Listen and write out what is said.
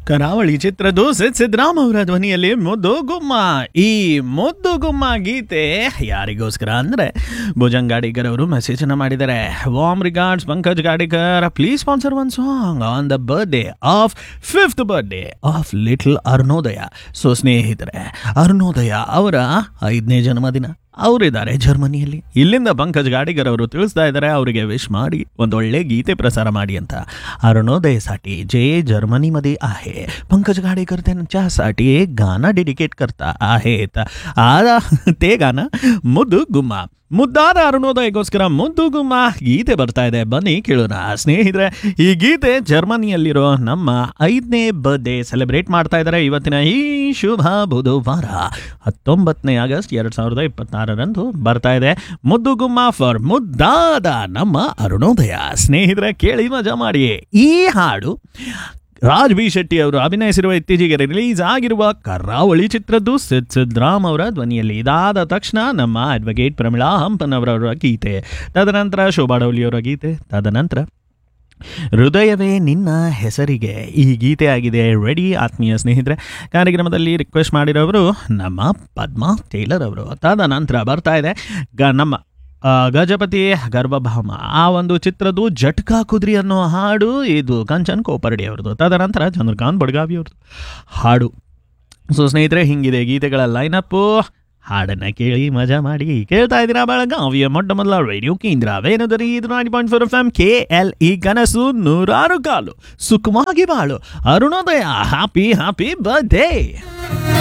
ಕರಾವಳಿ ಚಿತ್ರದ್ದು ಸಿದ್ ಸಿದ್ದರಾಮ್ ಅವರ ಧ್ವನಿಯಲ್ಲಿ ಮುದ್ದು ಗುಮ್ಮ ಈ ಮುದ್ದು ಗುಮ್ಮ ಗೀತೆ ಯಾರಿಗೋಸ್ಕರ ಅಂದರೆ ಭುಜಂಗಾಡಿಗರ್ ಅವರು ಮೆಸೇಜ್ ಅನ್ನ ಮಾಡಿದ್ದಾರೆ warm regards Pankaj Gadikar please sponsor one song on the birthday of fifth birthday of little Arunodaya so ಸ್ನೇಹಿತರೆ ಅರುಣೋದಯ ಅವರ ಐದನೇ ಜನ್ಮದಿನ ಅವರಿದ್ದಾರೆ ಜರ್ಮನಿಯಲ್ಲಿ ಇಲ್ಲಿಂದ ಪಂಕಜ್ ಗಾಡಿಗರ್ ಅವರು ತಿಳಿಸ್ತಾ ಇದ್ದಾರೆ ಅವರಿಗೆ ವಿಶ್ ಮಾಡಿ ಒಂದೊಳ್ಳೆ ಗೀತೆ ಪ್ರಸಾರ ಮಾಡಿ ಅಂತ अरुणोदयसाठी जे जर्मनीमध्ये आहे पंकज गाडेकर त्यांच्यासाठी एक गाणं डेडिकेट करता आहेत आ ते गाणं ಮುದ್ದು ಗುಮ್ಮ ಮುದ್ದಾದ ಅರುಣೋದಯಗೋಸ್ಕರ ಮುದ್ದು ಗುಮ್ಮ ಗೀತೆ ಬರ್ತಾ ಇದೆ ಬನ್ನಿ ಕೇಳೋಣ ಸ್ನೇಹಿತರೆ ಈ ಗೀತೆ ಜರ್ಮನಿಯಲ್ಲಿರೋ ನಮ್ಮ ಐದನೇ ಬರ್ಡೇ ಸೆಲೆಬ್ರೇಟ್ ಮಾಡ್ತಾ ಇದ್ದಾರೆ ಇವತ್ತಿನ ಈ ಶುಭ ಬುಧವಾರ ಹತ್ತೊಂಬತ್ತನೇ ಆಗಸ್ಟ್ ಎರಡು ಸಾವಿರದ ಇಪ್ಪತ್ತಾರರಂದು ಬರ್ತಾ ಇದೆ ಮುದ್ದು ಗುಮ್ಮ ಫಾರ್ ಮುದ್ದಾದ ನಮ್ಮ ಅರುಣೋದಯ ಸ್ನೇಹಿತರೆ ಕೇಳಿ ಮಜಾ ಮಾಡಿ ಈ ಹಾಡು ರಾಜ್ ಬಿ ಶೆಟ್ಟಿ ಅವರು ಅಭಿನಯಿಸಿರುವ ಇತ್ತೀಚೆಗೆ ರಿಲೀಸ್ ಆಗಿರುವ ಕರಾವಳಿ ಚಿತ್ರದ್ದು ಸಿದ್ ಸಿದ್ರಾಮ್ ಅವರ ಧ್ವನಿಯಲ್ಲಿ ಇದಾದ ತಕ್ಷಣ ನಮ್ಮ ಅಡ್ವೊಕೇಟ್ ಪ್ರಮಿಳಾ ಹಂಪನ್ ಅವರವರ ಗೀತೆ ತದನಂತರ ಶೋಭಾ ಡೌಲಿಯವರ ಗೀತೆ ತದನಂತರ ಹೃದಯವೇ ನಿನ್ನ ಹೆಸರಿಗೆ ಈ ಗೀತೆ ಆಗಿದೆ ರೆಡಿ ಆತ್ಮೀಯ ಸ್ನೇಹಿತರೆ ಕಾರ್ಯಕ್ರಮದಲ್ಲಿ ರಿಕ್ವೆಸ್ಟ್ ಮಾಡಿರೋರು ನಮ್ಮ ಪದ್ಮಾ ಟೇಲರ್ ಅವರು ತದನಂತರ ಬರ್ತಾ ಇದೆ ಗ ನಮ್ಮ ಆ, ಗಜಪತಿ ಗರ್ಭಭಾಮ ಆ ಒಂದು ಚಿತ್ರದ್ದು ಜಟ್ಕಾ ಕುದ್ರಿ ಅನ್ನೋ ಹಾಡು ಇದು ಕಂಚನ್ ಕೋಪರ್ಡಿ ಅವ್ರದ್ದು ತದನಂತರ ಚಂದ್ರಕಾಂತ್ ಬಡ್ಗಾವಿ ಅವ್ರದ್ದು ಹಾಡು ಸೊ ಸ್ನೇಹಿತರೆ ಹಿಂಗಿದೆ ಗೀತೆಗಳ ಲೈನಪ್ಪು ಹಾಡನ್ನ ಕೇಳಿ ಮಜಾ ಮಾಡಿ ಕೇಳ್ತಾ ಇದ್ದೀರಾ ಬೆಳಗಾವಿಯ ಮೊಟ್ಟ ಮೊದಲ ರೇಡಿಯೋ ಕೇಂದ್ರ ವೇಣುದರಿ ಇದು nine point four F M K L ಈ ಕನಸು ನೂರಾರು ಕಾಲು ಸುಖವಾಗಿ ಬಾಳು ಅರುಣೋದಯ ಹ್ಯಾಪಿ ಹ್ಯಾಪಿ ಬರ್ಡೇ